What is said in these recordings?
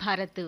భారత్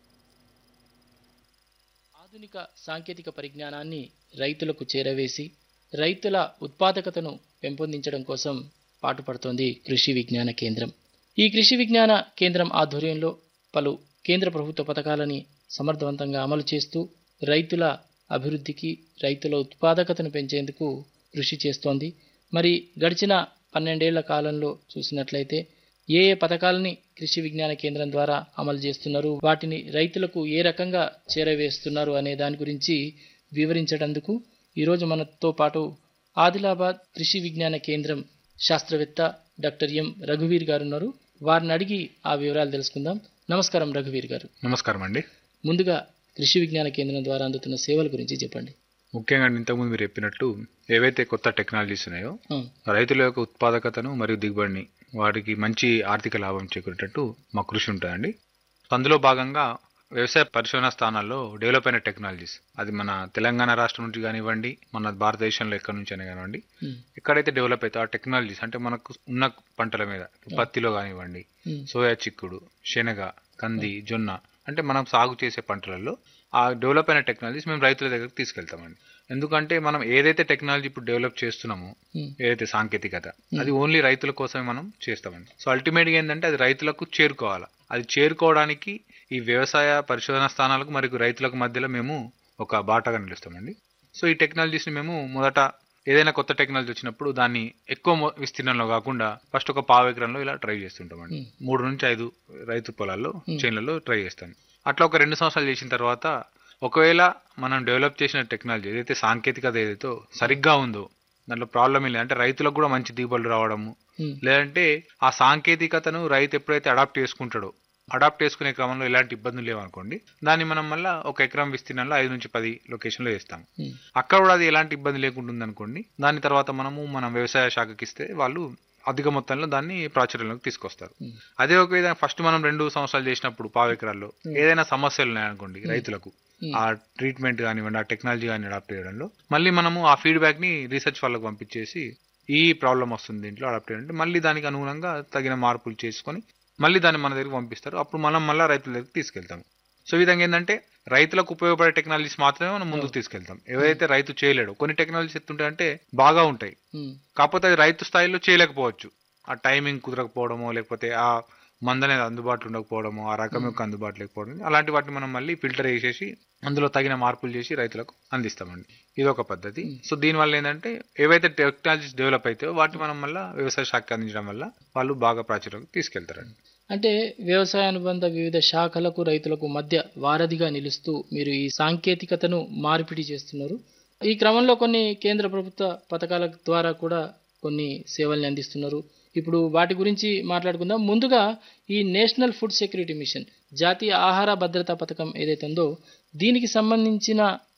ఆధునిక సాంకేతిక పరిజ్ఞానాన్ని రైతులకు చేరవేసి రైతుల ఉత్పాదకతను పెంపొందించడం కోసం పాటుపడుతోంది కృషి విజ్ఞాన కేంద్రం ఈ కృషి విజ్ఞాన కేంద్రం ఆధ్వర్యంలో పలు కేంద్ర ప్రభుత్వ పథకాలని సమర్థవంతంగా అమలు చేస్తూ రైతుల అభివృద్ధికి రైతుల ఉత్పాదకతను పెంచేందుకు కృషి చేస్తోంది మరి గడిచిన పన్నెండేళ్ల కాలంలో చూసినట్లయితే ఏ ఏ పథకాలని కృషి విజ్ఞాన కేంద్రం ద్వారా అమలు చేస్తున్నారు వాటిని రైతులకు ఏ రకంగా చేరవేస్తున్నారు అనే దాని గురించి వివరించడందుకు ఈరోజు మనతో పాటు ఆదిలాబాద్ కృషి విజ్ఞాన కేంద్రం శాస్త్రవేత్త డాక్టర్ ఎం రఘువీర్ గారు ఉన్నారు వారిని అడిగి ఆ వివరాలు తెలుసుకుందాం నమస్కారం రఘువీర్ గారు నమస్కారం అండి ముందుగా కృషి విజ్ఞాన కేంద్రం ద్వారా అందుతున్న సేవల గురించి చెప్పండి ముఖ్యంగా ఇంతకుముందు మీరు చెప్పినట్టు ఏవైతే కొత్త టెక్నాలజీస్ ఉన్నాయో ఆ, రైతుల యొక్క ఉత్పాదకతను మరియు దిగుబడిని వాటికి మంచి ఆర్థిక లాభం చేకూరేటట్టు మా కృషి ఉంటుందండి అందులో భాగంగా వ్యవసాయ పరిశోధన స్థానాల్లో డెవలప్ అయిన టెక్నాలజీస్ అది మన తెలంగాణ రాష్ట్రం నుంచి కానివ్వండి మన భారతదేశంలో ఎక్కడి నుంచి అయినా కానివ్వండి ఉమ్, ఎక్కడైతే డెవలప్ అవుతాయో ఆ టెక్నాలజీస్ అంటే మనకు ఉన్న పంటల మీద పత్తిలో కానివ్వండి ఉమ్, సోయా చిక్కుడు శనగ కంది జొన్న అంటే మనం సాగు చేసే పంటలలో ఆ డెవలప్ అయిన టెక్నాలజీస్ మేము రైతుల దగ్గరికి తీసుకెళ్తామండి ఎందుకంటే మనం ఏదైతే టెక్నాలజీ ఇప్పుడు డెవలప్ చేస్తున్నామో ఉమ్, ఏదైతే సాంకేతికత అది ఓన్లీ రైతుల కోసమే మనం చేస్తామండి సో అల్టిమేట్గా ఏంటంటే అది రైతులకు చేరుకోవాలి అది చేరుకోవడానికి ఈ వ్యవసాయ పరిశోధన స్థానాలకు మరియు రైతులకు మధ్యలో మేము ఒక బాటగా నిలుస్తామండి సో ఈ టెక్నాలజీస్ని మేము మొదట ఏదైనా కొత్త టెక్నాలజీ వచ్చినప్పుడు దాన్ని ఎక్కువ మొ- విస్తీర్ణంలో కాకుండా ఫస్ట్ ఒక పావు ఎకరంలో ఇలా ట్రై చేస్తుంటామండి Hmm. మూడు నుంచి ఐదు రైతు పొలాల్లో Hmm. చేనులలో ట్రై చేస్తాం అట్లా ఒక రెండు సంవత్సరాలు చేసిన తర్వాత ఒకవేళ మనం డెవలప్ చేసిన టెక్నాలజీ ఏదైతే సాంకేతికత ఏదైతే సరిగ్గా ఉందో దాంట్లో ప్రాబ్లం ఏం లేదు అంటే రైతులకు కూడా మంచి దిగుబడులు రావడము ఉమ్, లేదంటే ఆ సాంకేతికతను రైతు ఎప్పుడైతే అడాప్ట్ చేసుకుంటాడో అడాప్ట్ చేసుకునే క్రమంలో ఎలాంటి ఇబ్బందులు లేవనుకోండి దాన్ని మనం మళ్ళీ ఒక ఎకరం విస్తీర్ణంలో ఐదు నుంచి పది లొకేషన్లో వేస్తాం ఉమ్, అక్కడ కూడా అది ఎలాంటి ఇబ్బంది లేకుండా ఉందనుకోండి దాని తర్వాత మనము మనం వ్యవసాయ శాఖకి ఇస్తే వాళ్ళు అధిక మొత్తంలో దాన్ని ప్రాచుర్యంలోకి తీసుకొస్తారు ఉమ్, అదే ఒక విధంగా ఫస్ట్ మనం రెండు సంవత్సరాలు చేసినప్పుడు పావు ఎకరాల్లో ఏదైనా సమస్యలు ఉన్నాయనుకోండి రైతులకు ఉమ్, ఆ ట్రీట్మెంట్ కానివ్వండి ఆ టెక్నాలజీ కానీ అడాప్ట్ చేయడంలో మళ్ళీ మనము ఆ ఫీడ్బ్యాక్ ని రీసెర్చ్ వాళ్ళకి పంపించేసి ఈ ప్రాబ్లం వస్తుంది దీంట్లో అడాప్ట్ చేయండి మళ్ళీ దానికి అనుగుణంగా తగిన మార్పులు చేసుకొని మళ్ళీ దాన్ని మన దగ్గరికి పంపిస్తారు అప్పుడు మనం మళ్ళీ రైతుల దగ్గరికి తీసుకెళ్తాం సో ఈ విధంగా ఏంటంటే రైతులకు ఉపయోగపడే టెక్నాలజీస్ మాత్రమే మనం ముందుకు తీసుకెళ్తాం ఏవైతే రైతు చేయలేడు కొన్ని టెక్నాలజీస్ ఎత్తుంటాయంటే బాగా ఉంటాయి ఉమ్, కాకపోతే అది రైతు స్థాయిలో చేయలేకపోవచ్చు ఆ టైమింగ్ కుదరకపోవడమో లేకపోతే ఆ మందు అనేది అందుబాటులో ఉండకపోవడమో ఆ రకం యొక్క అందుబాటు లేకపోవడం అలాంటి వాటిని మనం మళ్ళీ ఫిల్టర్ చేసేసి అందులో తగిన మార్పులు చేసి రైతులకు అందిస్తామండి ఇది ఒక పద్ధతి సో దీనివల్ల ఏంటంటే ఏవైతే టెక్నాలజీస్ డెవలప్ అవుతాయో వాటిని మనం మళ్ళీ వ్యవసాయ శాఖ అందించడం వల్ల వాళ్ళు బాగా ప్రాచుర్యం తీసుకెళ్తారండి అంటే వ్యవసాయ అనుబంధ వివిధ శాఖలకు రైతులకు మధ్య వారధిగా నిలుస్తూ మీరు ఈ సాంకేతికతను మార్పిడి చేస్తున్నారు ఈ క్రమంలో కొన్ని కేంద్ర ప్రభుత్వ పథకాల ద్వారా కూడా కొన్ని సేవల్ని అందిస్తున్నారు ఇప్పుడు వాటి గురించి మాట్లాడుకుందాం ముందుగా ఈ నేషనల్ ఫుడ్ సెక్యూరిటీ మిషన్ జాతీయ ఆహార భద్రతా పథకం ఏదైతే ఉందో దీనికి సంబంధించిన